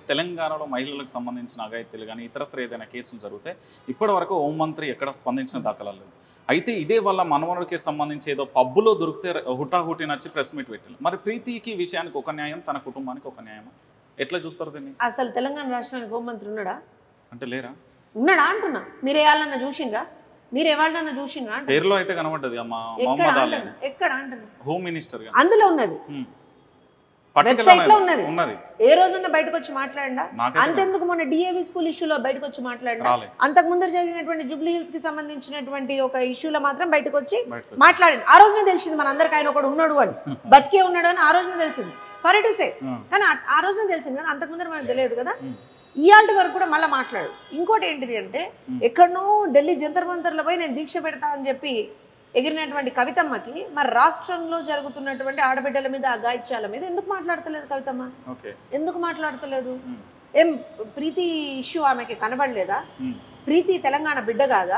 తెలంగాణలో మహిళలకు సంబంధించిన అఘాయిత్యాలు కానీ ఇతరత్ర ఏదైనా కేసులు జరిగితే ఇప్పటి వరకు హోంమంత్రి ఎక్కడ స్పందించిన దాఖలాలు లేవు అయితే ఇదే వల్ల మనవడికి సంబంధించి ఏదో పబ్బులో దొరికితే హుటాహుటి నచ్చి ప్రెస్ మీట్ పెట్టారు మరి ప్రీతికి విషయానికి ఒక న్యాయం తన కుటుంబానికి ఒక న్యాయం ఎట్లా చూస్తారు దీన్ని అసలు తెలంగాణ రాష్ట్రానికి హోంమంత్రి ఉన్నాడా అంటే లేరా ఉన్నాడా అంటున్నా మీరు ఏళ్ళన్నా చూసిండ్రా మీరు ఎవరినన్నా చూసిండ్రా అంటున్నా. పేరులో అయితే కనబడ్డది అమ్మ ఎక్కడ మొహమ్మద్ అలీ అంటున్నా ఎక్కడ అంటున్నా హోమ్ మినిస్టర్ గా అందులో ఉన్నది హ్మ్. Website పట్టుకెళ్ళలేదు. లో ఉన్నది. ఉన్నది ఏ రోజున్నా బయటకు వచ్చి మాట్లాడండా నాకైతే అంతెందుకు మొన్న డిఏవి స్కూల్ ఇష్యూలో బయటకు వచ్చి మాట్లాడండా రాలే అంతకు ముందర జరిగినటువంటి జూబ్లీ హిల్స్ కి సంబంధించినటువంటి ఒక ఇష్యూలో మాత్రం బయటకు వచ్చి బయటకు మాట్లాడండి ఆ రోజునే తెలిసింది మన అందరికి ఆయన ఒకడు ఉన్నాడు అని బతికే ఉన్నాడు అని ఆ రోజునే తెలిసింది సారీ టు సే హ్మ్. కానీ ఆ- ఆ రోజునే తెలిసింది కదా అంతకు ముందర మనకు తెలియదు కదా హ్మ్. ఇయాల్టి వరకు కూడా మళ్ళీ మాట్లాడు ఇంకోటి ఏంటిది అంటే Hmm. ఎక్కడనో ఢిల్లీ జంతర్ మంతర్లో పోయి నేను దీక్ష పెడతా అని చెప్పి ఎగిరినటువంటి కవితమ్మకి మరి రాష్ట్రంలో జరుగుతున్నటువంటి ఆడబిడ్డల మీద అగాయిత్యాల మీద ఎందుకు మాట్లాడతలేదు కవితమ్మ ఓకే ఎందుకు మాట్లాడతలేదు Hmm. ఏం ప్రీతి ఇష్యూ ఆమెకి కనబడలేదా హ్మ్. ప్రీతి తెలంగాణ బిడ్డ కాదా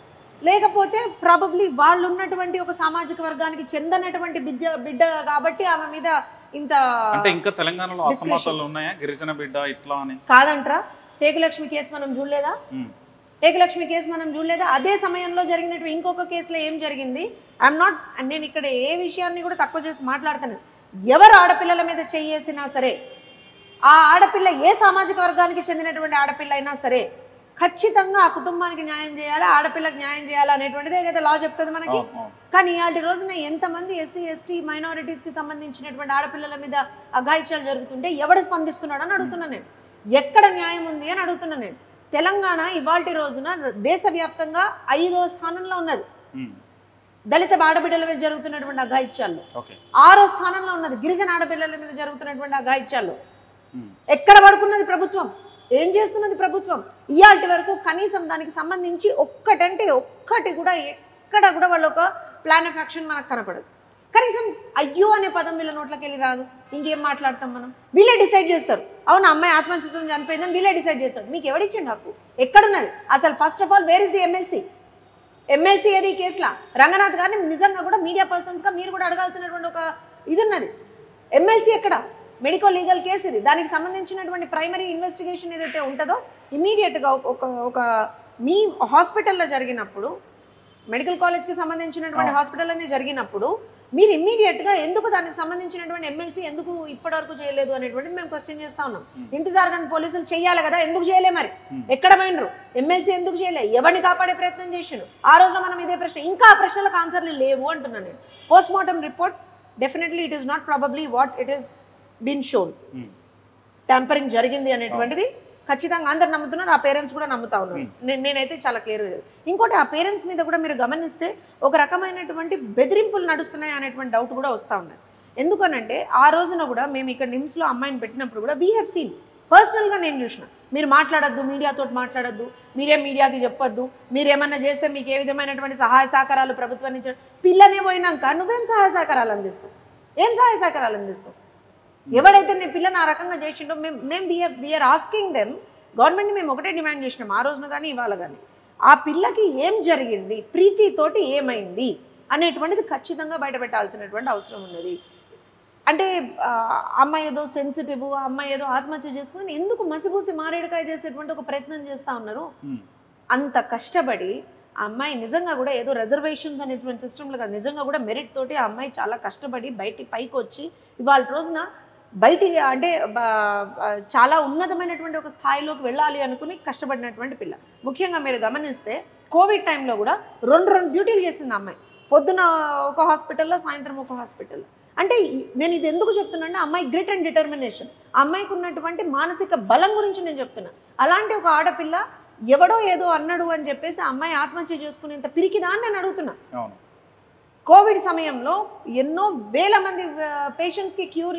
లేకపోతే ప్రాబబ్లీ వాళ్ళు ఉన్నటువంటి ఒక సామాజిక వర్గానికి చెందనటువంటి బిడ్డ బిడ్డ కాబట్టి ఆమె మీద ఇంత అంటే ఇంకా తెలంగాణలో Discretion. అసమానతలు ఉన్నాయా గిరిజన బిడ్డ ఇట్లా అని కాదంట్రా టేకులక్ష్మి కేసు మనం చూడలేదా హ్మ్. టేకులక్ష్మి కేసు మనం చూడలేదా అదే సమయంలో జరిగినటువంటి ఇంకొక కేసులో ఏం జరిగింది ఐఎమ్ నాట్ నేను ఇక్కడ ఏ విషయాన్ని కూడా తక్కువ చేసి మాట్లాడతాను ఎవరు ఆడపిల్లల మీద చెయ్యేసినా సరే ఆ ఆడపిల్ల ఏ సామాజిక వర్గానికి చెందినటువంటి ఆడపిల్ల అయినా సరే ఖచ్చితంగా ఆ కుటుంబానికి న్యాయం చేయాలి ఆడపిల్లకి న్యాయం చేయాలి అనేటువంటిది ఏదైతే లా చెప్తుంది మనకి అవును, అవును. కానీ ఇవాటి రోజున ఎంతమంది ఎస్సీ ఎస్టీ మైనారిటీస్కి సంబంధించినటువంటి ఆడపిల్లల మీద అఘాయిత్యాలు జరుగుతుంటే ఎవడు స్పందిస్తున్నాడు అని అడుగుతున్నాను నేను ఎక్కడ న్యాయం ఉంది అని అడుగుతున్నాను నేను తెలంగాణ ఇవాటి రోజున దేశవ్యాప్తంగా ఐదో స్థానంలో ఉన్నది హ్మ్. దళిత ఆడబిడ్డల మీద జరుగుతున్నటువంటి అఘాయిత్యాల్లో ఓకే ఆరో స్థానంలో ఉన్నది గిరిజన ఆడపిల్లల మీద జరుగుతున్నటువంటి అఘాయిత్యాల్లో హ్మ్. ఎక్కడ పడుకున్నది ప్రభుత్వం ఏం చేస్తున్నది ప్రభుత్వం ఇయాటి వరకు కనీసం దానికి సంబంధించి ఒక్కటంటే ఒక్కటి కూడా ఎక్కడ కూడా వాళ్ళు ఒక ప్లాన్ ఆఫ్ యాక్షన్ మనకు కనపడదు కనీసం అయ్యో అనే పదం వీళ్ళ నోట్లోకి వెళ్ళి రాదు ఇంకేం మాట్లాడతాం మనం వీళ్ళే డిసైడ్ చేస్తారు అవును అమ్మాయి ఆత్మహత్యతో చనిపోయిందని వీళ్ళే డిసైడ్ చేస్తారు మీకు ఎవడిచ్చిండు హక్కు ఎక్కడున్నది అసలు first of all where is the MLC MLC ఏది ఈ కేసులా రంగనాథ్ గారిని నిజంగా కూడా మీడియా పర్సన్స్గా మీరు కూడా అడగాల్సినటువంటి ఒక ఇది ఉన్నది ఎమ్మెల్సీ ఎక్కడ మెడికల్ లీగల్ కేసు ఇది దానికి సంబంధించినటువంటి ప్రైమరీ ఇన్వెస్టిగేషన్ ఏదైతే ఉంటుందో ఇమీడియట్గా ఒక ఒక మీ హాస్పిటల్లో జరిగినప్పుడు మెడికల్ కాలేజ్కి సంబంధించినటువంటి అవును. హాస్పిటల్లోనే జరిగినప్పుడు మీరు ఇమ్మీడియట్గా ఎందుకు దానికి సంబంధించినటువంటి ఎమ్మెల్సీ ఎందుకు ఇప్పటివరకు చేయలేదు అనేటువంటిది మేము క్వశ్చన్ చేస్తా ఉన్నాం Hmm. ఇంటిజార్ కానీ పోలీసులు చేయాలి కదా ఎందుకు చేయలే మరి Hmm. ఎక్కడ పోయినరు ఎమ్మెల్సీ ఎందుకు చేయలే ఎవరిని కాపాడే ప్రయత్నం చేసిండు ఆ రోజున మనం ఇదే ప్రశ్న ఇంకా ఆ ప్రశ్నలకు ఆన్సర్లు లేవు అంటున్నాను నేను post mortem report definitely it is not probably what it is been shown hmm. Tampering జరిగింది అనేటువంటిది ఖచ్చితంగా అందరు నమ్ముతున్నారు ఆ పేరెంట్స్ కూడా నమ్ముతా ఉన్నారు నేను నేనైతే చాలా క్లియర్గా ఇంకోటి ఆ పేరెంట్స్ మీద కూడా మీరు గమనిస్తే ఒక రకమైనటువంటి బెదిరింపులు నడుస్తున్నాయి అనేటువంటి డౌట్ కూడా వస్తూ ఉన్నాయి ఎందుకనంటే ఆ రోజున కూడా మేము ఇక్కడ నిమ్స్లో అమ్మాయిని పెట్టినప్పుడు కూడా వీ హ్యావ్ సీన్ పర్సనల్గా నేను చూసిన మీరు మాట్లాడొద్దు మీడియాతో మాట్లాడొద్దు మీరేం మీడియాకి చెప్పొద్దు మీరేమన్నా చేస్తే మీకు ఏ విధమైనటువంటి సహాయ సహకారాలు ప్రభుత్వం నుంచి పిల్లనే పోయినాక నువ్వేం సహాయ సహకారాలు అందిస్తావు ఏం సహాయ సహకారాలు అందిస్తావు ఎవడైతే నీ పిల్లని ఆ రకంగా చేసిండో మేము మేము బిఆర్ బిఆర్ ఆస్కింగ్ దెమ్ గవర్నమెంట్ని మేము ఒకటే డిమాండ్ చేసినాం ఆ రోజున కానీ ఇవాళ కానీ ఆ పిల్లకి ఏం జరిగింది ప్రీతితోటి ఏమైంది అనేటువంటిది ఖచ్చితంగా బయట పెట్టాల్సినటువంటి అవసరం ఉన్నది అంటే ఆ, అమ్మాయి ఏదో సెన్సిటివ్ అమ్మాయి ఏదో ఆత్మహత్య చేసుకుని ఎందుకు మసిపూసి మారేడుకాయ చేసేటువంటి ఒక ప్రయత్నం చేస్తూ ఉన్నారు హ్మ్. అంత కష్టపడి ఆ అమ్మాయి నిజంగా కూడా ఏదో రిజర్వేషన్స్ అనేటువంటి సిస్టంలో కాదు నిజంగా కూడా మెరిట్ తోటి ఆ అమ్మాయి చాలా కష్టపడి బయటి పైకి వచ్చి ఇవాళ రోజున బయటి అంటే బ- బ- చాలా ఉన్నతమైనటువంటి ఒక స్థాయిలోకి వెళ్ళాలి అనుకుని కష్టపడినటువంటి పిల్ల ముఖ్యంగా మీరు గమనిస్తే కోవిడ్ టైంలో కూడా రెండు రెండు డ్యూటీలు చేసింది ఆ అమ్మాయి పొద్దున ఒక హాస్పిటల్లో సాయంత్రం ఒక హాస్పిటల్లో అంటే ఈ- నేను ఇది ఎందుకు చెప్తున్నానంటే అమ్మాయి గ్రిట్ అండ్ డిటర్మినేషన్ అమ్మాయికి ఉన్నటువంటి మానసిక బలం గురించి నేను చెప్తున్నా అలాంటి ఒక ఆడపిల్ల ఎవడో ఏదో అన్నాడు అని చెప్పేసి ఆ అమ్మాయి ఆత్మహత్య చేసుకునేంత పిరికిదా అని నేను అడుగుతున్నా అవును కోవిడ్ సమయంలో ఎన్నో వేల మంది పేషెంట్స్కి క్యూర్